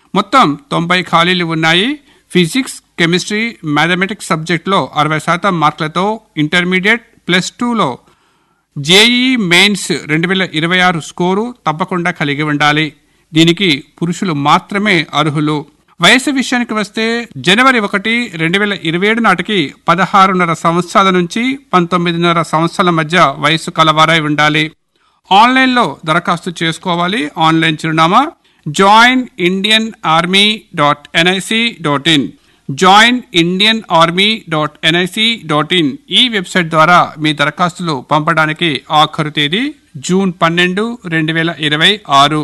మొత్తం తొంభై ఖాళీలు ఉన్నాయి ఫిజిక్స్ కెమిస్ట్రీ మ్యాథమెటిక్స్ సబ్జెక్టులో అరవై శాతం మార్కులతో ఇంటర్మీడియట్ ప్లస్ టూలో జేఈ మెయిన్స్ రెండు వేల ఇరవై ఆరు స్కోరు తప్పకుండా కలిగి ఉండాలి దీనికి పురుషులు మాత్రమే అర్హులు వయసు విషయానికి వస్తే జనవరి ఒకటి రెండు వేల ఇరవై ఏడు నాటికి పదహారున్నర సంవత్సరాల నుంచి పంతొమ్మిదిన్నర సంవత్సరాల మధ్య వయసు కలవారై ఉండాలి ఆన్లైన్లో దరఖాస్తు చేసుకోవాలి ఆన్లైన్ చిరునామా join Indian army dot NIC dot in join Indian army dot NIC dot in ఈ వెబ్సైట్ ద్వారా మీ దరఖాస్తులు పంపడానికి ఆఖరు తేదీ జూన్ పన్నెండు రెండు వేల ఇరవై ఆరు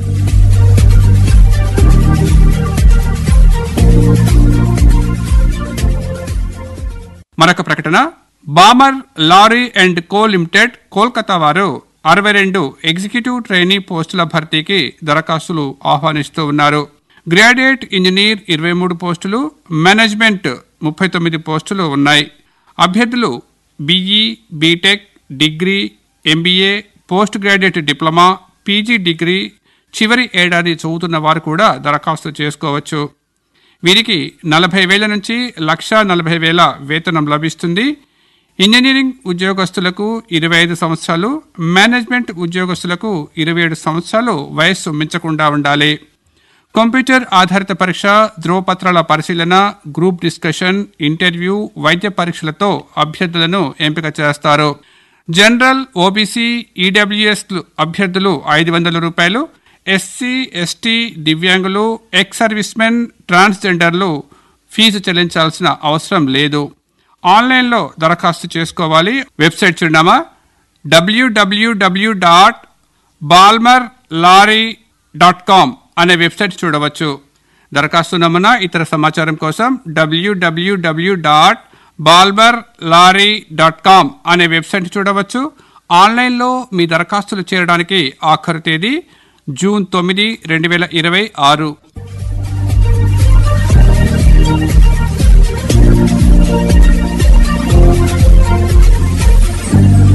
మరొక ప్రకటన Balmer Lawrie and co limited Kolkata వారు అరవై రెండు ఎగ్జిక్యూటివ్ ట్రైనీ పోస్టుల భర్తీకి దరఖాస్తులు ఆహ్వానిస్తూ ఉన్నారు గ్రాడ్యుయేట్ ఇంజనీర్ ఇరవై మూడు పోస్టులు మేనేజ్మెంట్ ముప్పై తొమ్మిది పోస్టులు ఉన్నాయి అభ్యర్థులు BE BTech degree MBA post graduate diploma PG degree చివరి ఏడాది చదువుతున్న వారు కూడా దరఖాస్తు చేసుకోవచ్చు వీరికి నలభై వేల నుంచి లక్ష నలభై వేల వేతనం లభిస్తుంది ఇంజనీరింగ్ ఉద్యోగస్తులకు ఇరవై ఐదు సంవత్సరాలు మేనేజ్మెంట్ ఉద్యోగస్తులకు ఇరవై ఏడు సంవత్సరాలు వయస్సు మించకుండా ఉండాలి కంప్యూటర్ ఆధారిత పరీక్ష ధ్రువపత్రాల పరిశీలన గ్రూప్ డిస్కషన్ ఇంటర్వ్యూ వైద్య పరీక్షలతో అభ్యర్థులను ఎంపిక చేస్తారు జనరల్ ఓబీసీ ఈడబ్ల్యూఎస్ అభ్యర్థులు ఐదు వందల రూపాయలు ఎస్సీ ఎస్టీ దివ్యాంగులు ఎక్స్ సర్వీస్మెన్ ట్రాన్స్జెండర్లు ఫీజు చెల్లించాల్సిన అవసరం లేదు ఆన్లైన్లో దరఖాస్తు చేసుకోవాలి వెబ్సైట్ చిరునామా W W W dot Balmer Lawrie dot com అనే వెబ్సైట్ చూడవచ్చు దరఖాస్తు నమూనా ఇతర సమాచారం కోసం W W W dot Balmer Lawrie dot com అనే వెబ్సైట్ చూడవచ్చు ఆన్లైన్లో మీ దరఖాస్తులు చేరడానికి ఆఖరు తేదీ జూన్ తొమ్మిది రెండు వేల ఇరవై ఆరు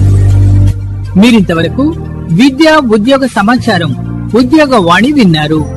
మీరింతవరకు విద్యా ఉద్యోగ సమాచారం ఉద్యోగ వాణి విన్నారు